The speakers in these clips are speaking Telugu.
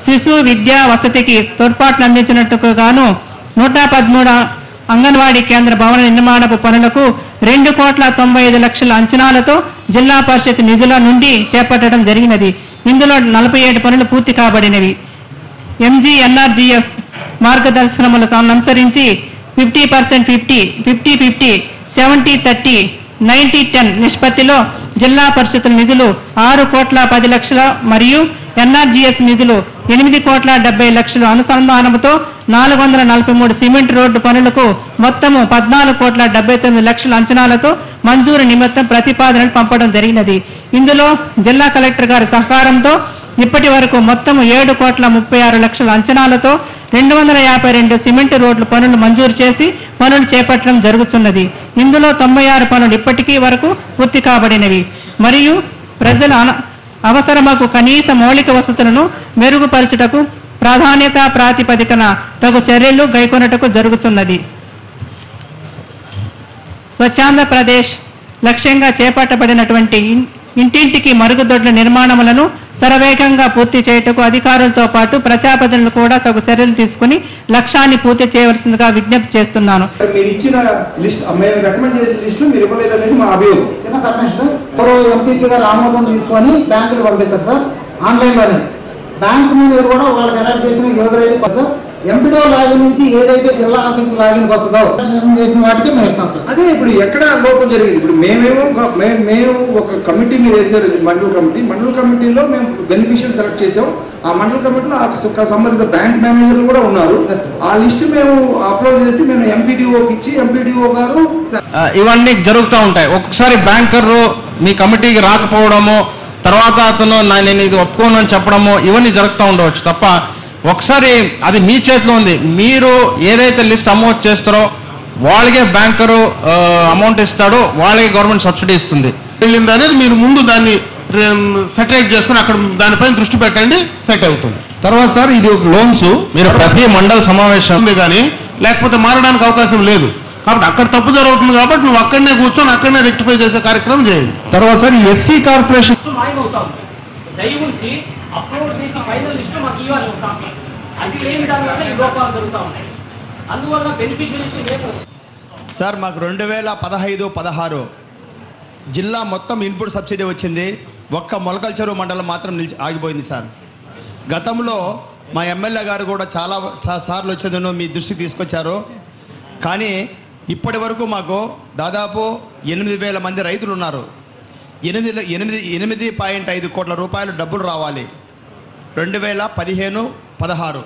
శిశు విద్యా వసతికి తోడ్పాట్లు అందించినట్టుకు గాను నూట పదమూడు అంగన్వాడీ కేంద్ర భవన నిర్మాణపు పనులకు రెండు కోట్ల తొంభై ఐదు లక్షల అంచనాలతో జిల్లా పరిషత్ నిధుల నుండి చేపట్టడం జరిగినది ఇందులో నలభై ఏడు పనులు పూర్తి కాబడినవి ఎంజీఎన్ఆర్జీఎస్ మార్గదర్శనములను అనుసరించి fifty percent fifty fifty fifty seventy thirty ninety ten నిష్పత్తిలో జిల్లా పరిషత్తుల నిధులు ఆరు కోట్ల పది లక్షల మరియు ఎన్ఆర్జీఎస్ నిధులు ఎనిమిది కోట్ల డెబ్బై లక్షల అనుసంధానంతో నాలుగు వందల నలభై మూడు సిమెంట్ రోడ్డు పనులకు మొత్తము పద్నాలుగు కోట్ల డెబ్బై తొమ్మిది లక్షల అంచనాలతో మంజూరు నిమిత్తం ప్రతిపాదనలు పంపడం జరిగినది ఇందులో జిల్లా కలెక్టర్ గారి సహకారంతో ఇప్పటి వరకు మొత్తం ఏడు కోట్ల ముప్పై ఆరు లక్షల అంచనాలతో రెండు వందల యాభై రెండు సిమెంట్ రోడ్ల పనులు మంజూరు చేసి పనులు చేపట్టడం జరుగుతున్నది ఇందులో తొంభై ఆరు పనులు ఇప్పటికీ వరకు పూర్తి కాబడినవి మరియు ప్రజల అన- అవసరమకు కనీస మౌలిక వసతులను మెరుగుపరచుటకు ప్రాధాన్యత ప్రాతిపదికన తగు చర్యలు గైకొనటకు జరుగుతున్నది స్వచ్ఛాంధ్రప్రదేశ్ లక్ష్యంగా చేపట్టబడినటువంటి ఇన్- ఇంటింటికి మరుగుదొడ్ల నిర్మాణములను శరవేగంగా పూర్తి చేయుటకు అధికారులతో పాటు ప్రజాప్రతినిధులు కూడా తగు చర్యలు తీసుకుని లక్ష్యాన్ని పూర్తి చేయవలసిందిగా విజ్ఞప్తి చేస్తున్నాను మీరు ఇచ్చిన లిస్ట్ మేము రికమెండ్ చేసిన లిస్టు మీరు ఇవ్వలేదు అనేది మా అభియోగం చిన్న సబ్మిషన్ సార్ ఎవరు ఎంపీపీ గారు ఆమోదం తీసుకొని బ్యాంకులు పంపిస్తారు సార్ ఆన్లైన్ లోనే బ్యాంక్ మీద కూడా వాళ్ళకి ఎలర్ట్ చేసిన user ID sir MPDO login నుంచి ఏదైతే జిల్లా ఆఫీస్ లాగిన్ వస్తుందో రిజిస్ట్రేషన్ చేసిన వాటికి మేము ఇస్తాం సార్ అదే ఇప్పుడు ఎక్కడ లోపం జరిగింది ఇప్పుడు మేమేమో మేము మేము ఒక కమిటీ మీరు వేసారు మండల కమిటీ మండల కమిటీలో మేము బెనిఫిషియల్ సెలెక్ట్ చేసాం ఆ మండల కమిటీలో ఆ స- సంబంధిత బ్యాంక్ మేనేజర్లు కూడా ఉన్నారు Yes, sir. ఆ లిస్ట్ మేము అప్లోడ్ చేసి మేము ఎంపీడీఓకి ఇచ్చి ఎంపీడీఓ గారు ఆ, ఇవన్నీ జరుగుతూ ఉంటాయి ఒక్కొక్కసారి బ్యాంకర్ మీ కమిటీకి రాకపోవడము తర్వాత అతను నా- నేను ఇది ఒప్పుకోను అని చెప్పడము ఇవన్నీ జరుగుతూ ఉండవచ్చు తప్ప ఒకసారి అది మీ చేతిలో ఉంది మీరు ఏదైతే లిస్ట్ అమౌంట్ చేస్తారో వాళ్ళకే బ్యాంకరు అమౌంట్ ఇస్తాడో వాళ్ళకి గవర్నమెంట్ సబ్సిడీ ఇస్తుంది వెళ్ళింది అనేది మీరు ముందు దాన్ని సెటరేట్ చేసుకుని అక్కడ దానిపైన దృష్టి పెట్టండి సెట్ అవుతుంది తర్వాత సార్ ఇది లోన్స్ మీరు ప్రతి మండల సమావేశం ఉంది కానీ లేకపోతే మారడానికి అవకాశం లేదు కాబట్టి అక్కడ తప్పు జరుగుతుంది కాబట్టి నువ్వు అక్కడనే కూర్చొని అక్కడనే రెక్టిఫై చేసే కార్యక్రమం చేయండి తర్వాత సార్ ఎస్సీ కార్పొరేషన్ మాయమవుతాం దయ ఉంచి అప్లోడ్ చేసి ఫైనల్ లిస్ట్ మాకు ఇవ్వాలి ఒక కాపీ అది లేని దానివల్ల ఈ లోపాలు జరుగుతూ ఉన్నాయి అందువల్ల బెనిఫిషరీస్ లేదు సార్ మాకు రెండు వేల పదహైదు పదహారు జిల్లా మొత్తం ఇన్పుట్ సబ్సిడీ వచ్చింది ఒక్క మొలకల్ చెరువు మండలం మాత్రం నిలిచి ఆగిపోయింది సార్ గతంలో మా ఎమ్మెల్యే గారు కూడా చాలా చా- సార్లు వచ్చేదను మీ దృష్టికి తీసుకొచ్చారు కానీ ఇప్పటి వరకు మాకు దాదాపు ఎనిమిది వేల మంది రైతులు ఉన్నారు ఎనిమిది ఎనిమిది ఎనిమిది పాయింట్ ఐదు కోట్ల రూపాయలు డబ్బులు రావాలి రెండు వేల పదిహేను పదహారు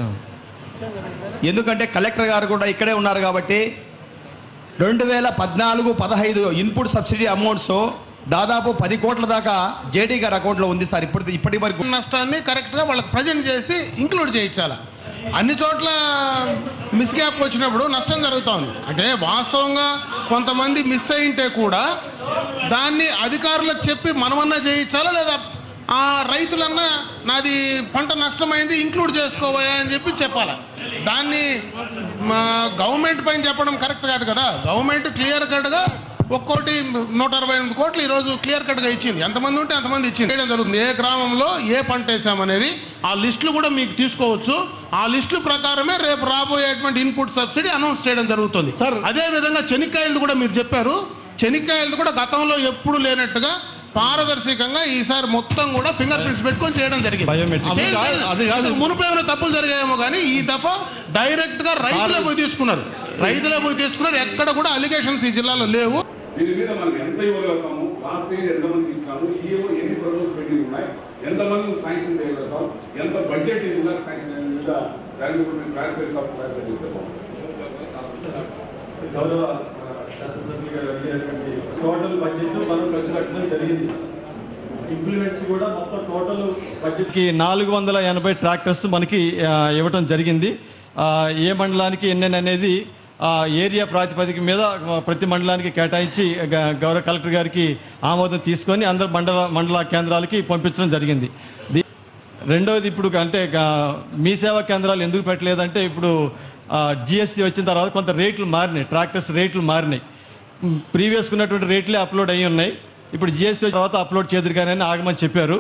ఎందుకంటే కలెక్టర్ గారు కూడా ఇక్కడే ఉన్నారు కాబట్టి రెండు వేల పద్నాలుగు పదహైదు ఇన్పుట్ సబ్సిడీ అమౌంట్స్ దాదాపు పది కోట్ల దాకా జేడీ గారి అకౌంట్లో ఉంది సార్ ఇప్పుడు ఇప్పటి వరకు నష్టాన్ని కరెక్ట్గా వాళ్ళకి ప్రజెంట్ చేసి ఇంక్లూడ్ చేయించాలి అన్ని చోట్ల మిస్ గ్యాప్ వచ్చినప్పుడు నష్టం జరుగుతూ ఉంది అంటే వాస్తవంగా కొంతమంది మిస్ అయింటే కూడా దాన్ని అధికారులకు చెప్పి మనమన్నా చేయించాలా లేదా ఆ రైతులన్నా నాది పంట నష్టమైంది ఇంక్లూడ్ చేసుకోవా అని చెప్పి చెప్పాలి దాన్ని మా గవర్నమెంట్ పైన చెప్పడం కరెక్ట్ కాదు కదా గవర్నమెంట్ క్లియర్ కట్గా ఒక్కోటి నూట అరవై ఎనిమిది కోట్లు ఈరోజు క్లియర్ కట్గా ఇచ్చింది ఎంతమంది ఉంటే అంతమంది ఇచ్చింది చేయడం జరుగుతుంది ఏ గ్రామంలో ఏ పంట వేసామనేది ఆ లిస్టులు కూడా మీకు తీసుకోవచ్చు ఆ లిస్టుల ప్రకారమే రేపు రాబోయేటువంటి ఇన్పుట్ సబ్సిడీ అనౌన్స్ చేయడం జరుగుతుంది సార్. అదే విధంగా చెనిక్కాయలు కూడా మీరు చెప్పారు చెనిక్కాయలు కూడా గతంలో ఎప్పుడు లేనట్టుగా పారదర్శకంగా ఈసారి మొత్తం కూడా ఫింగర్ ప్రింట్స్ పెట్టుకొని చేయడం జరిగింది అది కాదు, అది కాదు. మునుపు ఏమైనా తప్పులు జరిగాయేమో కానీ ఈ దఫా డైరెక్ట్ గా రైతులే పోయి తీసుకున్నారు రైతులే పోయి తీసుకున్నారు ఎక్కడ కూడా అలిగేషన్స్ ఈ జిల్లాలో లేవు దీని మీద మనం ఎంత ఇవ్వగలుగుతాము లాస్ట్ ఇయర్ ఎంతమంది ఇస్తాము ఈ ఇయర్ ఎన్ని ప్రపోజల్స్ పెండింగ్ ఉన్నాయి ఎంతమంది శాంక్షన్ చేయగలుగుతాం ఎంత బడ్జెట్ ఇది ఉందా శాంక్షన్ అనే మీద దాని గురించి మేము క్లారిఫై ప్రయత్నం చేస్తే బాగుంటుంది గౌరవ శాసనసభ్యులు గారు అడిగినటువంటి టోటల్ బడ్జెట్ మనం ఖర్చు పెట్టడం జరిగింది ఇంప్లిమెంట్స్ కూడా మొత్తం టోటల్ బడ్జెట్ కి నాలుగు వందల ఎనభై ట్రాక్టర్స్ మనకి ఆ, ఇవ్వటం జరిగింది ఆ, ఏ మండలానికి ఎన్నెన్ అనేది ఆ, ఏరియా ప్రాతిపదిక మీద ఆ, ప్రతి మండలానికి కేటాయించి గ- గౌరవ కలెక్టర్ గారికి ఆమోదం తీసుకొని అందరు మండల మండల కేంద్రాలకి పంపించడం జరిగింది దీ- రెండవది ఇప్పుడు అంటే గా- మీ సేవా కేంద్రాలు ఎందుకు పెట్టలేదంటే ఇప్పుడు జిఎస్టీ వచ్చిన తర్వాత కొంత రేట్లు మారినాయి ట్రాక్టర్స్ రేట్లు మారినాయి ప్రీవియస్ ఉన్నటువంటి రేట్లే అప్లోడ్ అయ్యి ఉన్నాయి ఇప్పుడు జిఎస్టీ తర్వాత అప్లోడ్ చేదురు కానీ అని ఆగమని చెప్పారు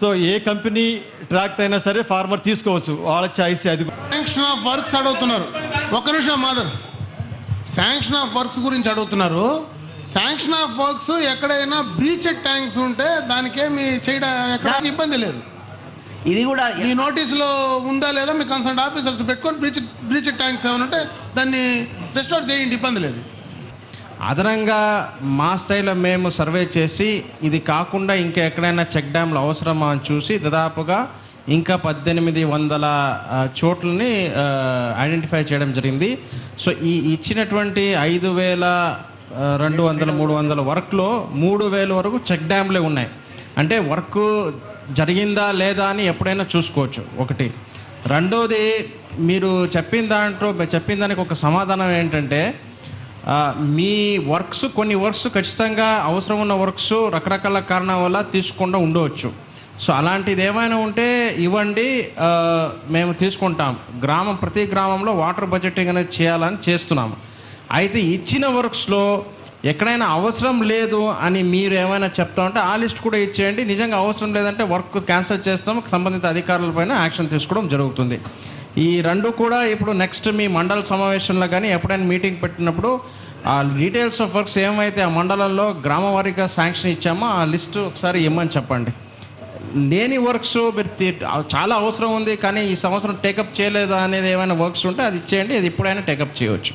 సో ఏ కంపెనీ ట్రాక్టర్ అయినా సరే ఫార్మర్ తీసుకోవచ్చు వాళ్ళ చాయిస్ అది శాంక్షన్ ఆఫ్ వర్క్స్ అడుగుతున్నారు ఒక్క నిమిషం మాదర్ శాంక్షన్ ఆఫ్ వర్క్స్ గురించి అడుగుతున్నారు శాంక్షన్ ఆఫ్ వర్క్స్ ఎక్కడైనా బ్రీచెడ్ ట్యాంక్స్ ఉంటే దానికేమి చేయడం ఎక్కడ ఇబ్బంది లేదు ఇది కూడా ఈ నోటీసులో ఉందా లేదా మీ కన్సల్ట్ ఆఫీసర్స్ పెట్టుకొని బ్రీచ్ బ్రీచెడ్ ట్యాంక్స్ ఏమైనా ఉంటే దాన్ని రెస్టోర్ చేయండి ఇబ్బంది లేదు అదనంగా మా స్థాయిలో మేము సర్వే చేసి ఇది కాకుండా ఇంకా ఎక్కడైనా చెక్ డ్యామ్లు అవసరమా అని చూసి దాదాపుగా ఇంకా పద్దెనిమిది వందల ఆ, చోట్లని ఐడెంటిఫై చేయడం జరిగింది సో ఈ ఇచ్చినటువంటి ఐదు వేల ఆ, రెండు వందల మూడు వందల వర్క్లో మూడు వేల వరకు చెక్ డ్యామ్లే ఉన్నాయి అంటే వర్క్ జరిగిందా లేదా అని ఎప్పుడైనా చూసుకోవచ్చు ఒకటి రెండోది మీరు చెప్పిన దాంట్లో చెప్పిన దానికి ఒక సమాధానం ఏంటంటే ఆ, మీ వర్క్స్ కొన్ని వర్క్స్ ఖచ్చితంగా అవసరం ఉన్న వర్క్స్ రకరకాల కారణాల వల్ల తీసుకుండా ఉండవచ్చు సో అలాంటిది ఏమైనా ఉంటే ఇవ్వండి ఆ, మేము తీసుకుంటాం గ్రామం ప్రతి గ్రామంలో వాటర్ బడ్జెటింగ్ అనేది చేయాలని చేస్తున్నాము అయితే ఇచ్చిన వర్క్స్లో ఎక్కడైనా అవసరం లేదు అని మీరు ఏమైనా చెప్తా ఉంటే ఆ లిస్ట్ కూడా ఇచ్చేయండి నిజంగా అవసరం లేదంటే వర్క్ క్యాన్సిల్ చేస్తాం సంబంధిత అధికారులపైన యాక్షన్ తీసుకోవడం జరుగుతుంది ఈ రెండు కూడా ఇప్పుడు నెక్స్ట్ మీ మండల సమావేశంలో కానీ ఎప్పుడైనా మీటింగ్ పెట్టినప్పుడు ఆ డీటెయిల్స్ ఆఫ్ వర్క్స్ ఏమైతే ఆ మండలంలో గ్రామ వారీగా శాంక్షన్ ఇచ్చామో ఆ లిస్ట్ ఒకసారి ఇమ్మని చెప్పండి లేని వర్క్స్ మీరు తీ- చాలా అవసరం ఉంది కానీ ఈ సంవత్సరం టేకప్ చేయలేదా అనేది ఏమైనా వర్క్స్ ఉంటే అది ఇచ్చేయండి అది ఎప్పుడైనా టేకప్ చేయవచ్చు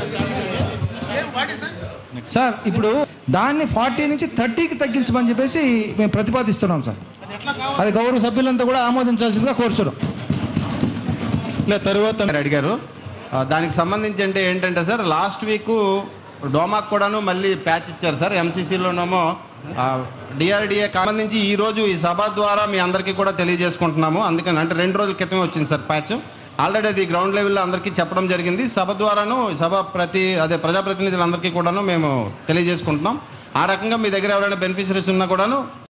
సార్ ఇప్పుడు దాన్ని ఫార్టీ నుంచి థర్టీకి తగ్గించమని చెప్పేసి మేము ప్రతిపాదిస్తున్నాం సార్ అది గౌరవ సభ్యులంతా కూడా ఆమోదించాల్సిందిగా కోరుచున్నాం ఇలా తరువాత మీరు అడిగారు ఆ, దానికి సంబంధించి అంటే ఏంటంటే సార్ లాస్ట్ వీక్ డోమాక్ కూడాను మళ్ళీ ప్యాచ్ ఇచ్చారు సార్ ఎంసీసీలోనేమో డిఆర్డిఏ సంబంధించి ఈ రోజు ఈ సభ ద్వారా మీ అందరికీ కూడా తెలియజేసుకుంటున్నాము అందుకని అంటే రెండు రోజుల క్రితమే వచ్చింది సార్ ప్యాచ్ ఆల్రెడీ అది గ్రౌండ్ లెవెల్లో అందరికీ చెప్పడం జరిగింది సభ ద్వారాను ఈ సభ ప్రతి అదే ప్రజాప్రతినిధులందరికీ కూడాను మేము తెలియజేసుకుంటున్నాం ఆ రకంగా మీ దగ్గర ఎవరైనా బెనిఫిషరీస్ ఉన్నా కూడాను